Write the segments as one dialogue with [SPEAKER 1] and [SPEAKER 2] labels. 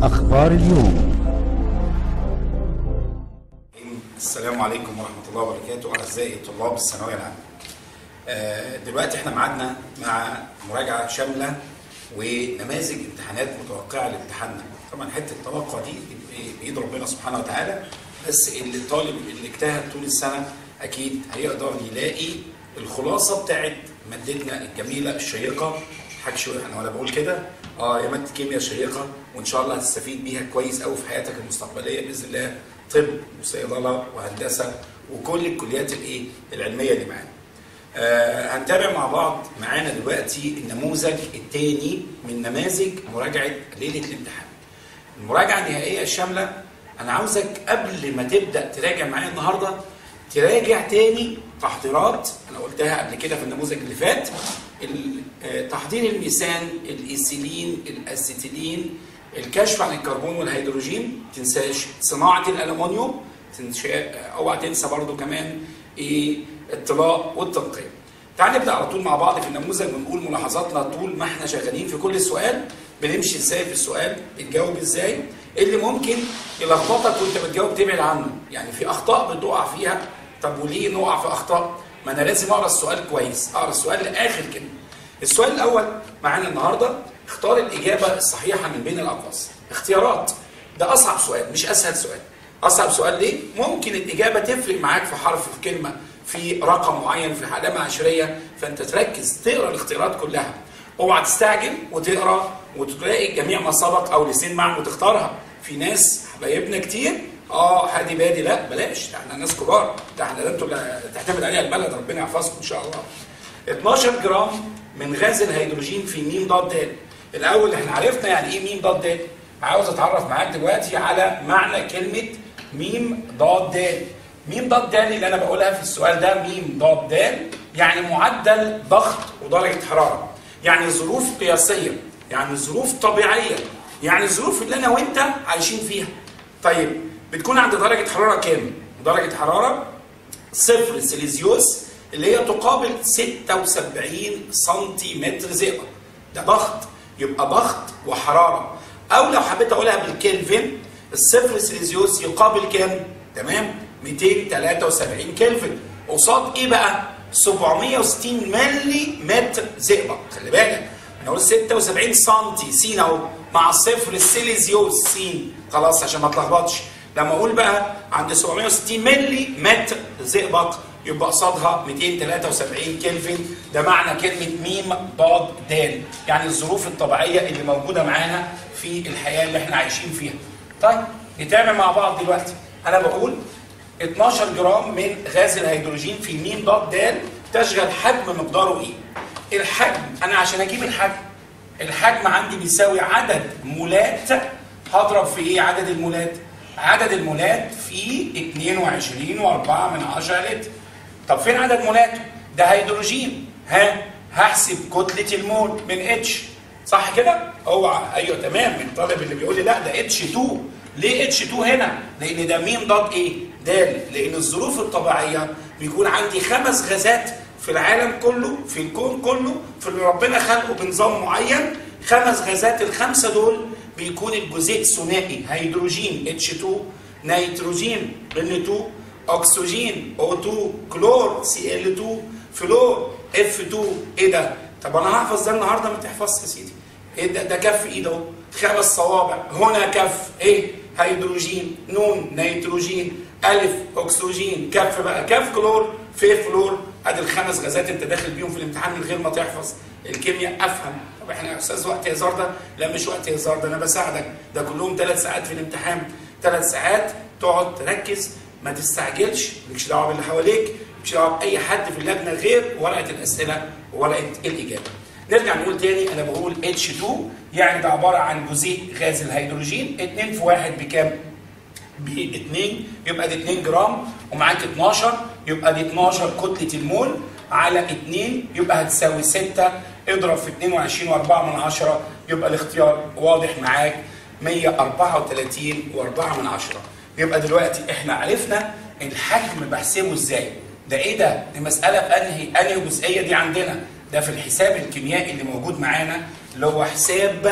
[SPEAKER 1] أخبار اليوم
[SPEAKER 2] السلام عليكم ورحمة الله وبركاته أعزائي طلاب الثانوية العامة. آه، دلوقتي احنا معادنا مع مراجعة شاملة ونماذج امتحانات متوقعة لامتحاننا. طبعا حتة التوقع دي بإيد ربنا سبحانه وتعالى بس اللي الطالب اللي اجتهد طول السنة أكيد هيقدر يلاقي الخلاصة بتاعت مادتنا الجميلة الشيقة حاج شوية أنا وأنا بقول كده اه يا مادة كيمياء شيقة وإن شاء الله هتستفيد بيها كويس أوي في حياتك المستقبلية بإذن الله طب وصيدله وهندسه وكل الكليات الايه العلميه اللي معانا. آه هنتابع مع بعض معانا دلوقتي النموذج الثاني من نماذج مراجعه ليله الامتحان. المراجعه النهائيه الشامله انا عاوزك قبل ما تبدا تراجع معايا النهارده تراجع تاني تحضيرات انا قلتها قبل كده في النموذج اللي فات تحضير الميثان الايثيلين الاسيتيلين الكشف عن الكربون والهيدروجين تنساش صناعه الالومنيوم اوعى تنسى برضو كمان ايه الطلاء والتنقية تعال نبدا على طول مع بعض في النموذج ونقول ملاحظاتنا طول ما احنا شغالين في كل سؤال بنمشي ازاي في السؤال بتجاوب ازاي اللي ممكن يلخبطك وانت بتجاوب تبعد عنه يعني في اخطاء بتقع فيها طب وليه نقع في اخطاء ما انا لازم اقرا السؤال كويس اقرا السؤال لاخر كلمه السؤال الاول معانا النهارده اختار الإجابة الصحيحة من بين الأقواس اختيارات ده أصعب سؤال مش أسهل سؤال أصعب سؤال ليه؟ ممكن الإجابة تفرق معاك في حرف في كلمة في رقم معين في علامة عشرية فأنت تركز تقرأ الاختيارات كلها اوعى تستعجل وتقرا وتلاقي جميع ما سبق او لسين معا وتختارها في ناس حبايبنا كتير اه هادي بادي لا بلاش ده احنا ناس كبار ده احنا ده انتوا اللي تعتمد عليها البلد ربنا يحفظكم ان شاء الله 12 جرام من غاز الهيدروجين في ميم ضاد د الاول احنا عرفنا يعني ايه ميم ضاد د عاوز اتعرف معاك دلوقتي على معنى كلمه ميم ضاد د ميم ضاد د اللي انا بقولها في السؤال ده ميم ضاد د يعني معدل ضغط ودرجه حراره يعني ظروف قياسيه يعني ظروف طبيعيه يعني الظروف اللي انا وانت عايشين فيها طيب بتكون عند درجه حراره كام درجه حراره صفر سيليزيوس اللي هي تقابل 76 سنتيمتر زئبق ده ضغط يبقى ضغط وحراره او لو حبيت اقولها بالكلفن الصفر سيليزيوس يقابل كام تمام 273 كلفن قصاد ايه بقى 760 ملي متر زئبق خلي بالك انا اقول 76 سم س اهو مع الصفر السيليزيوس س خلاص عشان ما اتلخبطش لما اقول بقى عند 760 ملي متر زئبق يبقى قصادها 273 كلفن ده معنى كلمة ميم ضاد دال يعني الظروف الطبيعية اللي موجودة معانا في الحياة اللي احنا عايشين فيها طيب نتابع مع بعض دلوقتي أنا بقول 12 جرام من غاز الهيدروجين في ميم ضاد دال تشغل حجم مقداره ايه؟ الحجم أنا عشان أجيب الحجم الحجم عندي بيساوي عدد مولات هضرب في ايه عدد المولات؟ عدد المولات في 22 و4 من 10 لتر طب فين عدد مولاته؟ ده هيدروجين ها هحسب كتلة المول من اتش صح كده؟ اوعى ايوه تمام من الطالب اللي بيقول لي لا ده اتش 2 ليه اتش 2 هنا؟ لان ده مين ضاد ايه؟ دال لان الظروف الطبيعيه بيكون عندي خمس غازات في العالم كله في الكون كله في اللي ربنا خلقه بنظام معين خمس غازات الخمسه دول بيكون الجزيء ثنائي هيدروجين اتش 2 نيتروجين ان 2 اكسجين O2 كلور Cl2 فلور F2 ايه ده؟ طب انا هحفظ ده النهارده ما تحفظش يا سيدي. ايه ده؟ ده كف ايد اهو خمس صوابع هنا كف ايه؟ هيدروجين نون نيتروجين الف اكسجين كف بقى كف كلور في فلور ادي الخمس غازات انت داخل بيهم في الامتحان من غير ما تحفظ الكيمياء افهم طب احنا يا استاذ وقت هزار ده؟ لا مش وقت هزار ده انا بساعدك ده كلهم ثلاث ساعات في الامتحان ثلاث ساعات تقعد تركز ما تستعجلش مالكش دعوه باللي حواليك مالكش دعوه باي حد في اللجنه غير ورقه الاسئله وورقه الاجابه. نرجع نقول تاني انا بقول H2 يعني ده عباره عن جزيء غاز الهيدروجين 2 في 1 بكام؟ ب 2 يبقى دي 2 جرام ومعاك 12 يبقى دي 12 كتله المول على 2 يبقى هتساوي 6 اضرب في 22 و4 من 10 يبقى الاختيار واضح معاك 134 و4 من 10 يبقى دلوقتي احنا عرفنا الحجم بحسبه ازاي ده ايه ده دي مساله في انهي انهي جزئيه دي عندنا ده في الحساب الكيميائي اللي موجود معانا اللي هو حساب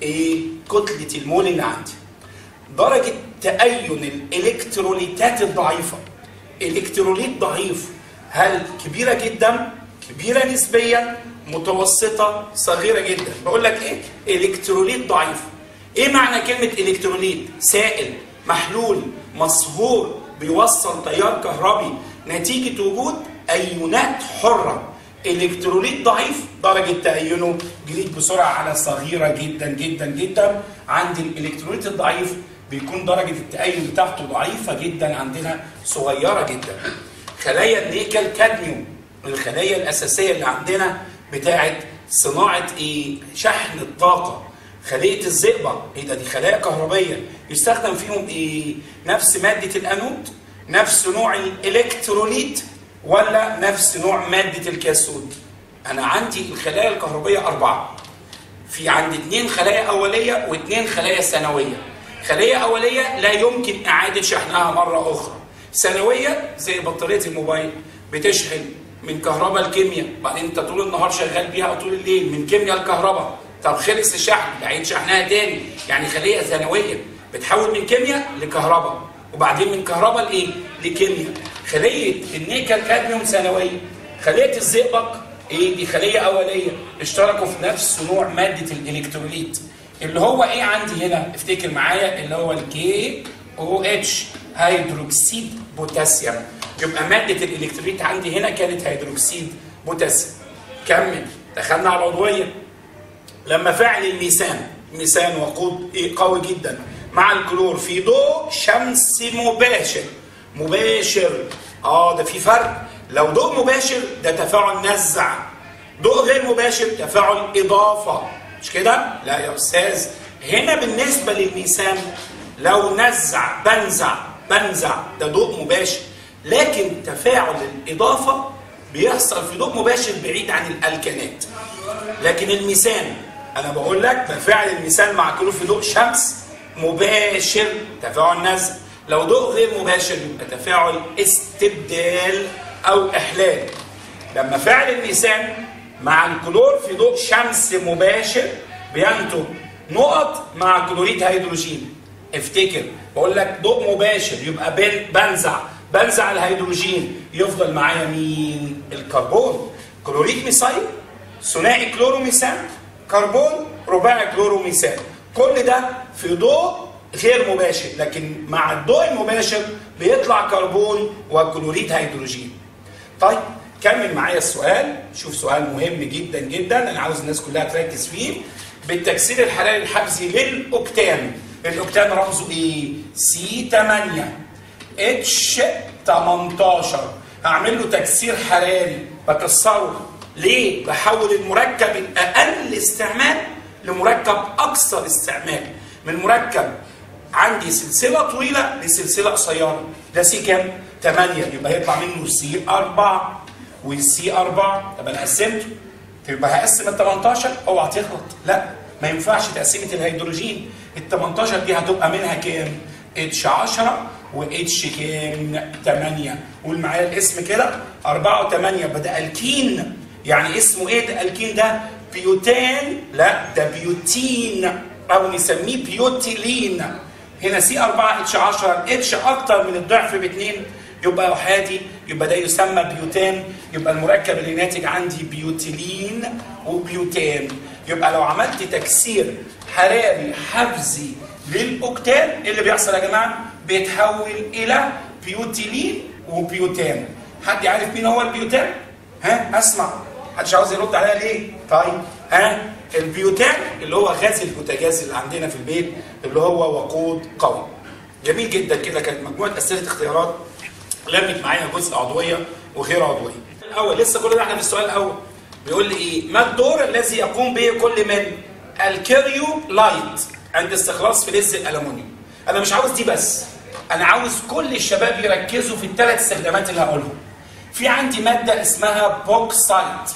[SPEAKER 2] ايه كتله المول اللي عندي درجه تأين الالكتروليتات الضعيفه الكتروليت ضعيف هل كبيره جدا كبيره نسبيا متوسطه صغيره جدا بقول لك ايه الكتروليت ضعيف ايه معنى كلمه الكتروليت سائل محلول مصهور بيوصل تيار كهربي نتيجه وجود ايونات حره الكتروليت ضعيف درجه تأينه جريت بسرعه على صغيره جدا جدا جدا عند الالكتروليت الضعيف بيكون درجه التأين بتاعته ضعيفه جدا عندنا صغيره جدا خلايا النيكل كادميوم الخلايا الاساسيه اللي عندنا بتاعه صناعه ايه شحن الطاقه خليه الزئبق ايه ده دي خلايا كهربيه يستخدم فيهم ايه نفس ماده الانود نفس نوع الالكتروليت ولا نفس نوع ماده الكاثود انا عندي الخلايا الكهربيه اربعه في عندي اثنين خلايا اوليه واثنين خلايا ثانويه خليه اوليه لا يمكن اعاده شحنها مره اخرى ثانويه زي بطاريه الموبايل بتشحن من كهرباء الكيمياء بعدين انت طول النهار شغال بيها او طول الليل من كيمياء لكهرباء طب خلص الشحن بعيد شحنها تاني يعني خليه ثانويه بتحول من كيمياء لكهرباء وبعدين من كهرباء لايه؟ لكيمياء خليه النيكل كادميوم ثانويه خليه الزئبق ايه دي خليه اوليه اشتركوا في نفس نوع ماده الالكتروليت اللي هو ايه عندي هنا افتكر معايا اللي هو الكي او اتش هيدروكسيد بوتاسيوم يبقى ماده الالكتروليت عندي هنا كانت هيدروكسيد بوتاسيوم كمل دخلنا على العضويه لما فعل الميثان ميثان وقود ايه قوي جدا مع الكلور في ضوء شمس مباشر مباشر اه ده في فرق لو ضوء مباشر ده تفاعل نزع ضوء غير مباشر تفاعل اضافه مش كده لا يا استاذ هنا بالنسبه للميثان لو نزع بنزع بنزع ده ضوء مباشر لكن تفاعل الاضافه بيحصل في ضوء مباشر بعيد عن الالكانات لكن الميثان انا بقول لك تفاعل الميثان مع كلور في ضوء شمس مباشر تفاعل نزع لو ضوء غير مباشر يبقى تفاعل استبدال او احلال لما فعل الميثان مع الكلور في ضوء شمس مباشر بينتج نقط مع كلوريد هيدروجين افتكر بقول لك ضوء مباشر يبقى بن بنزع بنزع الهيدروجين يفضل معايا مين الكربون كلوريد ميثايل ثنائي كلوروميثان كربون رباعي كلوروميثان كل ده في ضوء غير مباشر لكن مع الضوء المباشر بيطلع كربون وكلوريد هيدروجين طيب كمل معايا السؤال شوف سؤال مهم جدا جدا انا عاوز الناس كلها تركز فيه بالتكسير الحراري الحبسي للاوكتان الاوكتان رمزه ايه سي 8 اتش 18 هعمل له تكسير حراري بكسره ليه بحول المركب الاقل استعمال لمركب اكثر استعمال من مركب عندي سلسله طويله لسلسله قصيره ده سي كام 8 يبقى هيطلع منه سي 4 والسي 4 طب انا قسمته يبقى هقسم ال 18 اوعى تغلط لا ما ينفعش تقسيمه الهيدروجين ال 18 دي هتبقى منها كام؟ اتش 10 واتش كام؟ 8 قول معايا الاسم كده 4 و8 بدا الكين يعني اسمه ايه ده الكين ده؟ بيوتان لا ده بيوتين او نسميه بيوتيلين هنا سي 4 اتش 10 اتش اكتر من الضعف باثنين يبقى احادي يبقى ده يسمى بيوتان يبقى المركب اللي ناتج عندي بيوتيلين وبيوتان يبقى لو عملت تكسير حراري حفزي للاوكتان ايه اللي بيحصل يا جماعه؟ بيتحول الى بيوتيلين وبيوتان حد عارف مين هو البيوتان؟ ها اسمع محدش عاوز يرد عليا ليه؟ طيب ها البيوتان اللي هو غاز البوتاجاز اللي عندنا في البيت اللي هو وقود قوي جميل جدا كده كانت مجموعه اسئله اختيارات لمت معايا جزء عضويه وغير عضويه. الاول لسه كل ده احنا في السؤال الاول بيقول لي ايه؟ ما الدور الذي يقوم به كل من الكيريو لايت عند استخلاص فلز الالومنيوم؟ انا مش عاوز دي بس انا عاوز كل الشباب يركزوا في الثلاث استخدامات اللي هقولهم. في عندي ماده اسمها بوكسايت.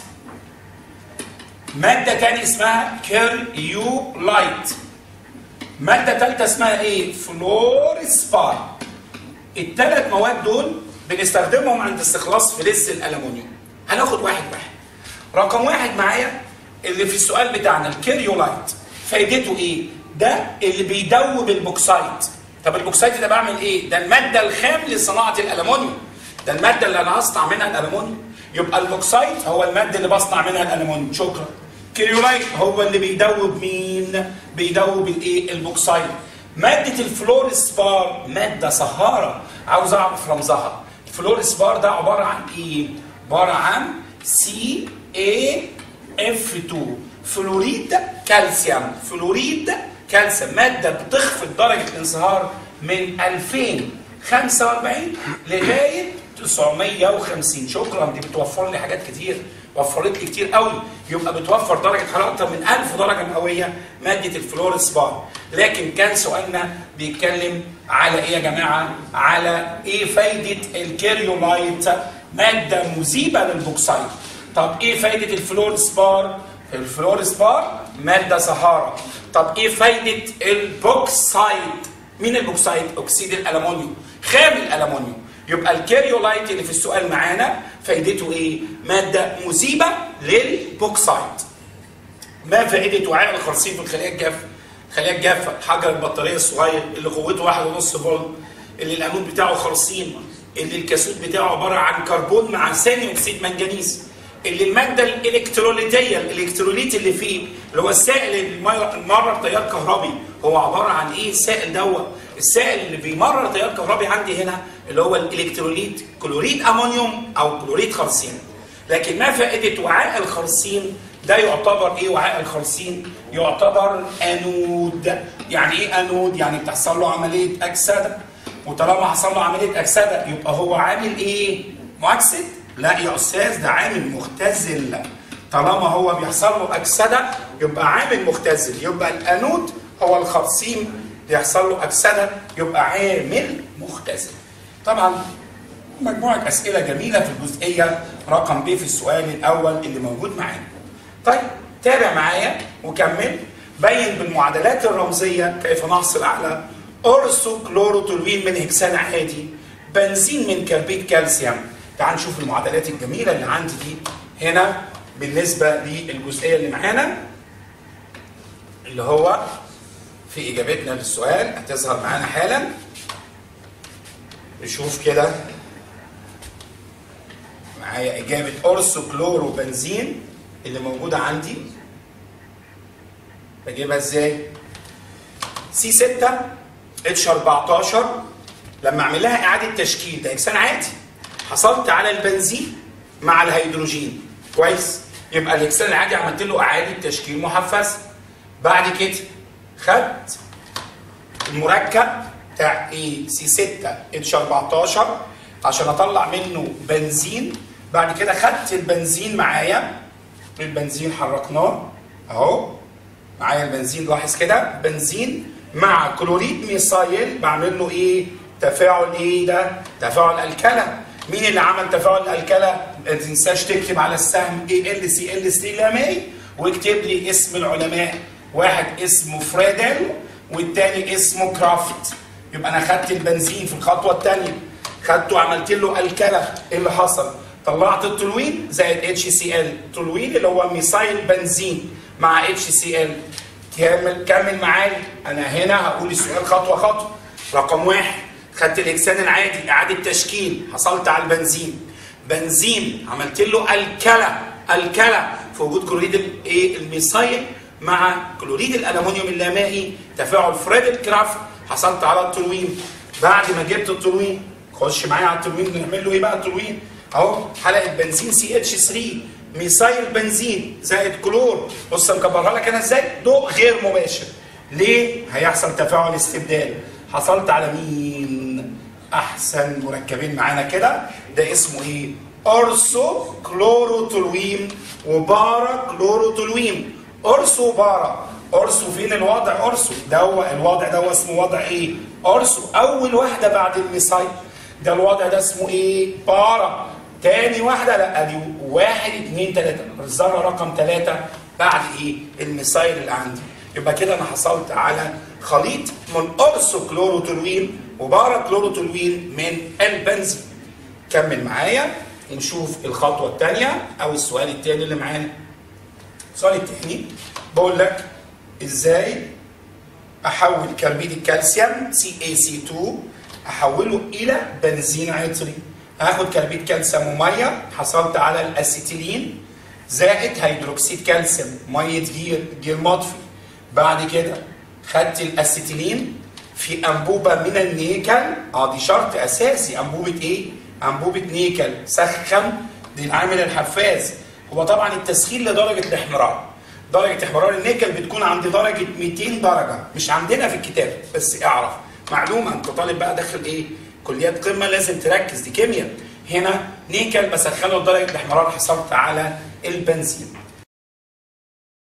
[SPEAKER 2] ماده ثانيه اسمها كيريو لايت. ماده ثالثه اسمها ايه؟ فلورسباي. الثلاث مواد دول بنستخدمهم عند استخلاص فلز الالومنيوم هناخد واحد واحد رقم واحد معايا اللي في السؤال بتاعنا الكيريولايت فايدته ايه؟ ده اللي بيدوب البوكسايت طب البوكسايت ده بعمل ايه؟ ده الماده الخام لصناعه الالومنيوم ده الماده اللي انا هصنع منها الالومنيوم يبقى البوكسايت هو الماده اللي بصنع منها الالومنيوم شكرا كريولايت هو اللي بيدوب مين؟ بيدوب الايه؟ البوكسايت ماده الفلورسبار ماده صهاره عاوز اعرف رمزها الفلورسبار ده عباره عن ايه؟ عباره عن سي اي اف 2 فلوريد كالسيوم فلوريد كالسيوم ماده بتخفض درجه الانصهار من 2045 لغايه 950 شكرا دي بتوفر لي حاجات كتير وفرت لي كتير قوي يبقى بتوفر درجه حراره اكتر من 1000 درجه مئويه ماده الفلورسبار لكن كان سؤالنا بيتكلم على ايه يا جماعه على ايه فايده الكيريولايت ماده مذيبه للبوكسايت طب ايه فايده الفلورسبار الفلورسبار ماده صهاره طب ايه فايده البوكسايت مين البوكسايت اكسيد الالومنيوم خام الالومنيوم يبقى الكيريولايت اللي في السؤال معانا فايدته ايه ماده مذيبه للبوكسايت ما فائده وعاء الخرسين في الخليه الجافه الخليه الجافه حجر البطاريه الصغير اللي قوته 1.5 فولت اللي الانود بتاعه خرسين اللي الكاسود بتاعه عباره عن كربون مع ثاني اكسيد منجنيز اللي الماده الالكتروليتيه الالكتروليت اللي فيه اللي هو السائل اللي بيمرر تيار كهربي هو عباره عن ايه السائل دوت السائل اللي بيمرر تيار كهربي عندي هنا اللي هو الالكتروليت كلوريد امونيوم او كلوريد خرسين لكن ما فائده وعاء الخرسين ده يعتبر ايه وعاء الخرسين يعتبر انود يعني ايه انود يعني بتحصل له عمليه اكسده وطالما حصل له عمليه اكسده يبقى هو عامل ايه مؤكسد لا يا استاذ ده عامل مختزل طالما هو بيحصل له اكسده يبقى عامل مختزل يبقى الانود هو الخرسيم بيحصل له اكسده يبقى عامل مختزل طبعا مجموعه اسئله جميله في الجزئيه رقم ب في السؤال الاول اللي موجود معانا طيب تابع معايا وكمل بين بالمعادلات الرمزيه كيف نحصل على اورسو كلوروتولوين من هكسان عادي بنزين من كربيت كالسيوم تعال نشوف المعادلات الجميله اللي عندي دي هنا بالنسبه للجزئيه اللي معانا اللي هو في اجابتنا للسؤال هتظهر معانا حالا نشوف كده معايا اجابه اورسو كلورو بنزين اللي موجوده عندي بجيبها ازاي سي 6 اتش 14 لما اعمل لها اعاده تشكيل ده اكسان عادي حصلت على البنزين مع الهيدروجين كويس يبقى الاكسان العادي عملت له اعاده تشكيل محفزه بعد كده خدت المركب بتاع ايه سي 6 اتش 14 عشان اطلع منه بنزين بعد كده خدت البنزين معايا البنزين حركناه اهو معايا البنزين لاحظ كده بنزين مع كلوريد ميثايل بعمل له ايه تفاعل ايه ده تفاعل الكلى مين اللي عمل تفاعل الكلى ما تنساش تكتب على السهم اي ال سي ال سي لامي واكتب لي اسم العلماء واحد اسمه فريدل والتاني اسمه كرافت يبقى انا خدت البنزين في الخطوه الثانيه خدته عملت له الكلى ايه اللي حصل طلعت التولوين زائد اتش سي ال التولوين اللي هو ميثايل بنزين مع اتش سي ال كمل كمل معايا انا هنا هقول السؤال خطوه خطوه رقم واحد خدت الاكسان العادي اعاده تشكيل حصلت على البنزين بنزين عملت له الكلى الكلى في وجود كلوريد الايه الميثايل مع كلوريد الالومنيوم اللامائي تفاعل فريدل كرافت حصلت على التولوين بعد ما جبت التولوين خش معايا على التولوين نعمل له ايه بقى التولوين اهو حلقه بنزين سي اتش 3 ميثايل بنزين زائد كلور بص مكبرها لك انا ازاي ضوء غير مباشر ليه هيحصل تفاعل استبدال حصلت على مين احسن مركبين معانا كده ده اسمه ايه اورسو كلوروتولوين وبارا كلوروتولوين اورسو بارا اورسو فين الوضع اورسو ده هو الوضع ده هو اسمه وضع ايه اورسو اول واحده بعد الميثايل ده الوضع ده اسمه ايه بارا تاني واحده لا دي واحد اتنين تلاته الذره رقم تلاته بعد ايه الميثايل اللي عندي يبقى كده انا حصلت على خليط من اورسو كلوروتولوين وبارا كلوروتولوين من البنزين كمل معايا ونشوف الخطوه الثانيه او السؤال الثاني اللي معانا السؤال الثاني بقول لك ازاي احول كربيد الكالسيوم CaC2 احوله الى بنزين عطري هاخد كربيد كالسيوم وميه حصلت على الاسيتيلين زائد هيدروكسيد كالسيوم ميه جير جير مطفي بعد كده خدت الاسيتيلين في انبوبه من النيكل اه دي شرط اساسي انبوبه ايه انبوبه نيكل سخن دي العامل الحفاز هو طبعا التسخين لدرجه الاحمرار درجه احمرار النيكل بتكون عند درجه 200 درجه مش عندنا في الكتاب بس اعرف معلومه انت طالب بقى داخل ايه كليات قمه لازم تركز دي كيمياء هنا نيكل بسخنه لدرجه الاحمرار حصلت على البنزين